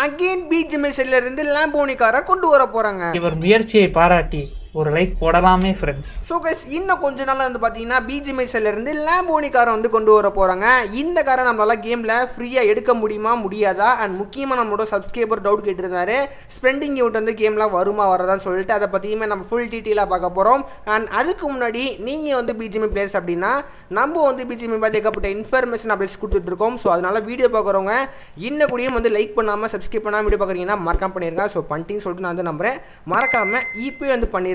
again BGMI இருந்து லேம்போனி காரை கொண்டு வர போகிறாங்க இவர் முயற்சியை பாராட்டி ஒரு லைக் போடலாமே ஃப்ரெண்ட்ஸ் ஸோ கைஸ் இன்னும் கொஞ்ச நாள் வந்து பார்த்தீங்கன்னா பிஜிஎம்ஐ இருந்து லேம்போனி காரை வந்து கொண்டு வர போகிறாங்க இந்த காரை நம்மளால கேமில் ஃப்ரீயாக எடுக்க முடியுமா முடியாதா அண்ட் முக்கியமாக நம்மளோட சப்ஸ்கிரைபர் டவுட் கேட்டிருந்தாரு ஸ்பெண்டிங் யூட் வந்து கேமில் வருமா வரதான்னு சொல்லிட்டு அதை பற்றியுமே நம்ம ஃபுல் டீட்டெயிலாக பார்க்க போகிறோம் அண்ட் அதுக்கு முன்னாடி நீங்கள் வந்து பிஜிஎம்ஐ பிளேயர்ஸ் அப்படின்னா நம்ம வந்து பிஜிஎம்ஐ பார்த்து ஏகப்பட்ட இன்ஃபர்மேஷன் அப்டேட்ஸ் கொடுத்துட்ருக்கோம் ஸோ அதனால் வீடியோ பார்க்குறவங்க இன்னும் கூடயும் வந்து லைக் பண்ணாமல் சப்ஸ்கிரைப் பண்ணாமல் வீடியோ பார்க்குறீங்கன்னா மறக்காம பண்ணிருங்க ஸோ பண்ணிட்டீங்கன்னு சொல்லிட்டு நான் வந்து நம்புறேன் மறக்காமல் இப்போ வந்து பண்ணிடுங்க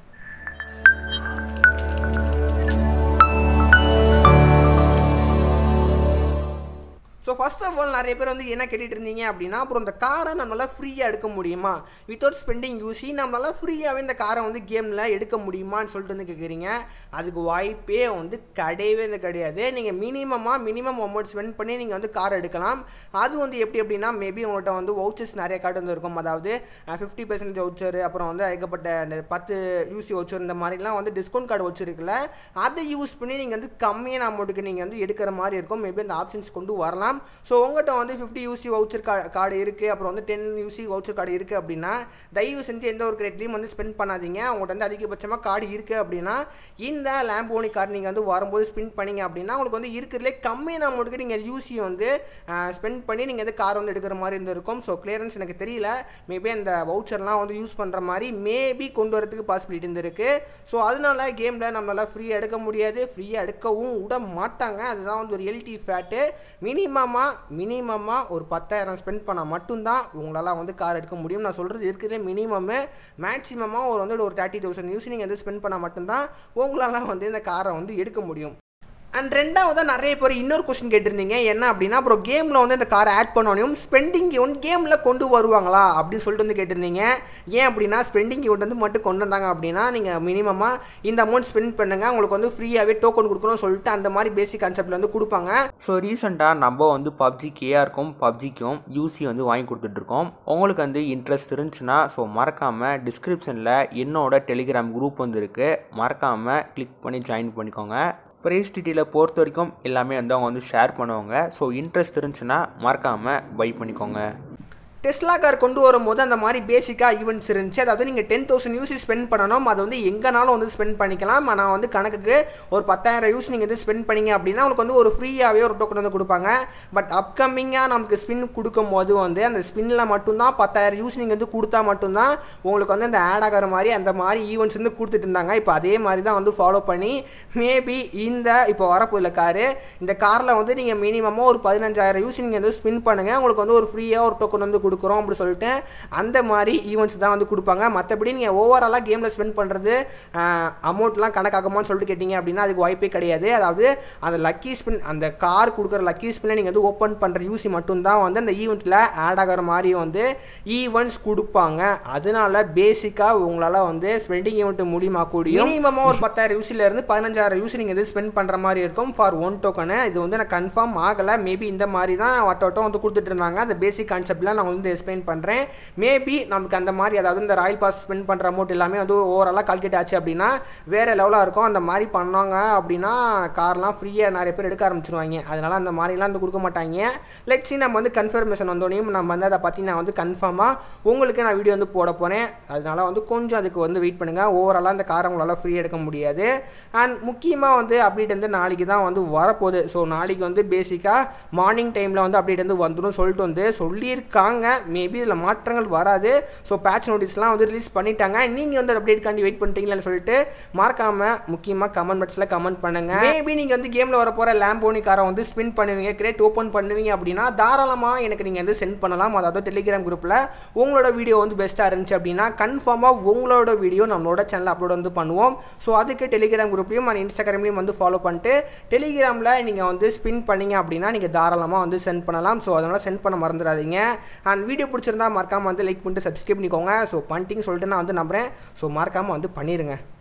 ஸோ ஃபர்ஸ்ட் ஆஃப் ஆல் நிறைய பேர் வந்து என்ன கேட்டுட்டு இருந்தீங்க அப்படின்னா அப்புறம் இந்த காரை நம்மளால் ஃப்ரீயாக எடுக்க முடியுமா வித்தவுட் ஸ்பெண்டிங் யூஸி நம்மளால் ஃப்ரீயாகவே இந்த காரை வந்து கேமில் எடுக்க முடியுமான்னு சொல்லிட்டு வந்து கேட்குறீங்க அதுக்கு வாய்ப்பே வந்து கிடையவே வந்து கிடையாது நீங்கள் மினிமமாக மினிமம் அமௌண்ட் ஸ்பெண்ட் பண்ணி நீங்கள் வந்து கார் எடுக்கலாம் அது வந்து எப்படி அப்படின்னா மேபி உங்கள்கிட்ட வந்து வவுச்சர்ஸ் நிறைய கார்டு வந்து இருக்கும் அதாவது ஃபிஃப்டி பர்சன்டேஜ் வவுச்சர் அப்புறம் வந்து ஏகப்பட்ட இந்த பத்து யூசி வவுச்சர் இந்த மாதிரிலாம் வந்து டிஸ்கவுண்ட் கார்டு வச்சுருக்குல்ல அதை யூஸ் பண்ணி நீங்கள் வந்து கம்மியான அமௌண்ட்டுக்கு நீங்கள் வந்து எடுக்கிற மாதிரி இருக்கும் மேபி அந்த ஆப்ஷன்ஸ் கொண்டு வரலாம் ஸோ உங்கள்கிட்ட வந்து ஃபிஃப்டி யூசி வவுச்சர் கா கார்டு இருக்குது அப்புறம் வந்து டென் யூசி வவுச்சர் கார்டு இருக்குது அப்படின்னா தயவு செஞ்சு எந்த ஒரு கிரேட்லையும் வந்து ஸ்பெண்ட் பண்ணாதீங்க உங்கள்கிட்ட வந்து அதிகபட்சமாக கார்டு இருக்குது அப்படின்னா இந்த லேம்போனி கார்டு நீங்கள் வந்து வரும்போது ஸ்பெண்ட் பண்ணீங்க அப்படின்னா உங்களுக்கு வந்து இருக்கிறதுலே கம்மியான அமௌண்ட்டுக்கு நீங்கள் யூசி வந்து ஸ்பெண்ட் பண்ணி நீங்கள் வந்து கார் வந்து எடுக்கிற மாதிரி இருந்திருக்கும் ஸோ கிளியரன்ஸ் எனக்கு தெரியல மேபி அந்த வவுச்சர்லாம் வந்து யூஸ் பண்ணுற மாதிரி மேபி கொண்டு வரதுக்கு பாசிபிலிட்டி இருந்திருக்கு ஸோ அதனால கேமில் நம்மளால் ஃப்ரீயாக எடுக்க முடியாது ஃப்ரீயாக எடுக்கவும் விட மாட்டாங்க அதுதான் வந்து ஒரு எல்டி ஃபேட்டு மினிமமாக மினிமமாக ஒரு பத்தாயிரம் ஸ்பெண்ட் பண்ணால் மட்டும்தான் உங்களால் வந்து கார் எடுக்க முடியும் நான் சொல்கிறது இருக்கிறதே மினிமம்மு மேக்ஸிமமாக ஒரு வந்து ஒரு தேர்ட்டி தௌசண்ட் யூஸ் நீங்கள் வந்து ஸ்பெண்ட் பண்ணால் மட்டும்தான் உங்களால் வந்து இந்த காரை வந்து எடுக்க முடியும் அண்ட் ரெண்டாவது நிறைய பேர் இன்னொரு கொஸ்டின் கேட்டிருந்தீங்க என்ன அப்படின்னா அப்புறம் கேமில் வந்து இந்த காரை ஆட் பண்ணோனையும் ஸ்பெண்டிங் யூன் கேமில் கொண்டு வருவாங்களா அப்படின்னு சொல்லிட்டு வந்து கேட்டிருந்தீங்க ஏன் அப்படின்னா ஸ்பெண்டிங் யூன் வந்து மட்டும் கொண்டு வந்தாங்க அப்படின்னா நீங்கள் மினிமமாக இந்த அமௌண்ட் ஸ்பெண்ட் பண்ணுங்கள் உங்களுக்கு வந்து ஃப்ரீயாகவே டோக்கன் கொடுக்கணும்னு சொல்லிட்டு அந்த மாதிரி பேசிக் கான்செப்டில் வந்து கொடுப்பாங்க ஸோ ரீசெண்டாக நம்ம வந்து பப்ஜி கேஆருக்கும் பப்ஜிக்கும் யூசி வந்து வாங்கி கொடுத்துட்ருக்கோம் உங்களுக்கு வந்து இன்ட்ரெஸ்ட் இருந்துச்சுன்னா ஸோ மறக்காமல் டிஸ்கிரிப்ஷனில் என்னோட டெலிகிராம் குரூப் வந்து இருக்குது மறக்காமல் கிளிக் பண்ணி ஜாயின் பண்ணிக்கோங்க ப்ரைஸ் டீட்டெயிலை பொறுத்த வரைக்கும் எல்லாமே வந்து அவங்க வந்து ஷேர் பண்ணுவாங்க ஸோ இன்ட்ரெஸ்ட் இருந்துச்சுன்னா மறக்காமல் பை பண்ணிக்கோங்க டெஸ்லா கார் கொண்டு வரும்போது அந்த மாதிரி பேசிக்காக ஈவெண்ட்ஸ் இருந்துச்சு அதாவது நீங்கள் டென் தௌசண்ட் யூஸ் ஸ்பெண்ட் பண்ணணும் அதை வந்து எங்கேனாலும் வந்து ஸ்பெண்ட் பண்ணிக்கலாம் ஆனால் வந்து கணக்குக்கு ஒரு பத்தாயிரம் யூஸ் நீங்கள் வந்து ஸ்பெண்ட் பண்ணீங்க அப்படின்னா உங்களுக்கு வந்து ஒரு ஃப்ரீயாகவே ஒரு டோக்கன் வந்து கொடுப்பாங்க பட் அப்கமிங்காக நமக்கு ஸ்பின் கொடுக்கும்போது வந்து அந்த ஸ்பின்னில் மட்டும்தான் பத்தாயிரம் யூஸ் நீங்கள் வந்து கொடுத்தா மட்டும்தான் உங்களுக்கு வந்து அந்த ஆட் ஆகிற மாதிரி அந்த மாதிரி ஈவெண்ட்ஸ் வந்து கொடுத்துட்டு இருந்தாங்க இப்போ அதே மாதிரி தான் வந்து ஃபாலோ பண்ணி மேபி இந்த இப்போ வரப்போதில்ல காரு இந்த காரில் வந்து நீங்கள் மினிமமாக ஒரு பதினஞ்சாயிரம் யூஸ் நீங்கள் வந்து ஸ்பின் பண்ணுங்கள் உங்களுக்கு வந்து ஒரு ஃப்ரீயாக ஒரு டோக்கன் வந்து கொடுக்குறோம் அப்படி சொல்லிட்டு அந்த மாதிரி ஈவெண்ட்ஸ் தான் வந்து கொடுப்பாங்க மற்றபடி நீங்கள் ஓவராலாக கேமில் ஸ்பெண்ட் பண்ணுறது அமௌண்ட்லாம் கணக்காகுமான்னு சொல்லிட்டு கேட்டிங்க அப்படின்னா அதுக்கு வாய்ப்பே கிடையாது அதாவது அந்த லக்கி ஸ்பின் அந்த கார் கொடுக்குற லக்கி ஸ்பின்னை நீங்கள் வந்து ஓப்பன் பண்ணுற யூசி மட்டும்தான் வந்து அந்த ஈவெண்ட்டில் ஆட் ஆகிற மாதிரி வந்து ஈவெண்ட்ஸ் கொடுப்பாங்க அதனால பேசிக்காக உங்களால் வந்து ஸ்பெண்டிங் ஈவெண்ட் மூலியமாக கூடியும் மினிமமாக ஒரு பத்தாயிரம் யூசிலேருந்து பதினஞ்சாயிரம் யூசி நீங்கள் வந்து ஸ்பெண்ட் பண்ணுற மாதிரி இருக்கும் ஃபார் ஒன் டோக்கனு இது வந்து நான் கன்ஃபார்ம் ஆகலை மேபி இந்த மாதிரி தான் வட்ட வட்டம் வந்து கொடுத்துட்டு இருந்தாங்க அந்த பேசிக் கான்செப்ட்லாம் நான் வந்து எக்ஸ்பிளைன் பண்ணுறேன் மேபி நமக்கு அந்த மாதிரி அதாவது இந்த ராயல் பாஸ் ஸ்பெண்ட் பண்ணுற அமௌண்ட் எல்லாமே வந்து ஓவராலாக கால்குலேட் ஆச்சு அப்படின்னா வேறு லெவலாக இருக்கும் அந்த மாதிரி பண்ணாங்க அப்படின்னா கார்லாம் ஃப்ரீயாக நிறைய பேர் எடுக்க ஆரம்பிச்சிருவாங்க அதனால் அந்த மாதிரிலாம் வந்து கொடுக்க மாட்டாங்க லெட்ஸி நம்ம வந்து கன்ஃபர்மேஷன் வந்தோடனையும் நம்ம வந்து அதை பற்றி நான் வந்து கன்ஃபார்மாக உங்களுக்கு நான் வீடியோ வந்து போட போகிறேன் அதனால வந்து கொஞ்சம் அதுக்கு வந்து வெயிட் பண்ணுங்கள் ஓவராலாக இந்த காரை உங்களால் ஃப்ரீ எடுக்க முடியாது அண்ட் முக்கியமாக வந்து அப்டேட் வந்து நாளைக்கு தான் வந்து வரப்போகுது ஸோ நாளைக்கு வந்து பேசிக்காக மார்னிங் டைமில் வந்து அப்டேட் வந்து வந்துடும் சொல்லிட்டு வந்து சொல்லியிருக்காங்க மேபி இதில் மாற்றங்கள் வராது ஸோ பேட்ச் நோட்டீஸ்லாம் வந்து ரிலீஸ் பண்ணிட்டாங்க நீங்கள் வந்து அப்டேட் காண்டி வெயிட் பண்ணிட்டீங்களான்னு சொல்லிட்டு மறக்காமல் முக்கியமாக கமெண்ட் பாக்ஸில் கமெண்ட் பண்ணுங்கள் மேபி நீங்கள் வந்து கேமில் வர போகிற லேம்போனி காரை வந்து ஸ்பின் பண்ணுவீங்க கிரேட் ஓப்பன் பண்ணுவீங்க அப்படின்னா தாராளமாக எனக்கு நீங்கள் வந்து சென்ட் பண்ணலாம் அதாவது டெலிகிராம் குரூப்பில் உங்களோட வீடியோ வந்து பெஸ்ட்டாக இருந்துச்சு அப்படின்னா கன்ஃபார்மாக உங்களோட வீடியோ நம்மளோட சேனல் அப்லோட் வந்து பண்ணுவோம் ஸோ அதுக்கு டெலிகிராம் குரூப்லையும் அண்ட் இன்ஸ்டாகிராம்லையும் வந்து ஃபாலோ பண்ணிட்டு டெலிகிராமில் நீங்கள் வந்து ஸ்பின் பண்ணீங்க அப்படின்னா நீங்கள் தாராளமாக வந்து சென்ட் பண்ணலாம் ஸோ அதனால் சென்ட் பண்ண மறந்துடாதீங்க அண்ட் வீடியோ பிடிச்சிருந்தா மறக்காமல் வந்து லைக் பண்ணிட்டு சப்ஸ்கிரைப் பண்ணிக்கோங்க ஸோ பண்ணிட்டீங்க சொல்லிட்டு நான் வந்து நம்புகிறேன் ஸோ மறக்காமல் வந்து பண்ணிடுங்க